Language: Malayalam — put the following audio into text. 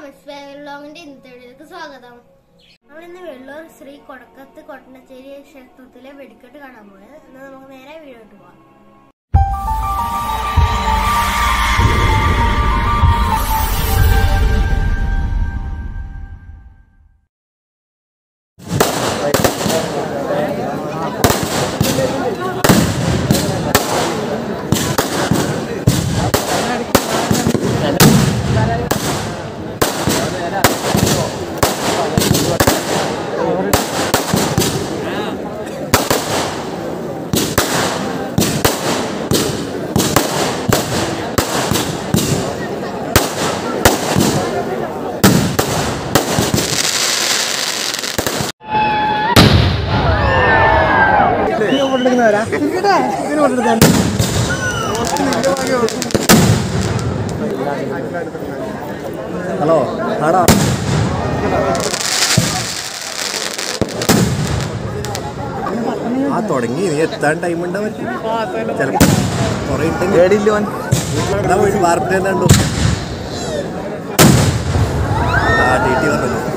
ഫ്രണ്ട്സ് വെള്ളോങ്ങിന്റെ ഇന്നത്തെ വീഡിയോയിലേക്ക് സ്വാഗതം നമ്മൾ ഇന്ന് വെള്ളൂർ ശ്രീ കൊടക്കത്ത് കൊട്ടനശ്ശേരി ക്ഷേത്രത്തിലെ വെടിക്കെട്ട് കാണാൻ പോയത് എന്നാൽ നമുക്ക് നേരെ വീഡിയോട്ട് പോവാം ഹലോ ആടാ ആ തുടങ്ങി നീ എത്താൻ ടൈം ഉണ്ടാവും ചിലപ്പോ കുറെ ഉണ്ടെങ്കിൽ വാർപ്പിൽ തന്നെ ഉണ്ടോ ആ ടി ടി പറഞ്ഞു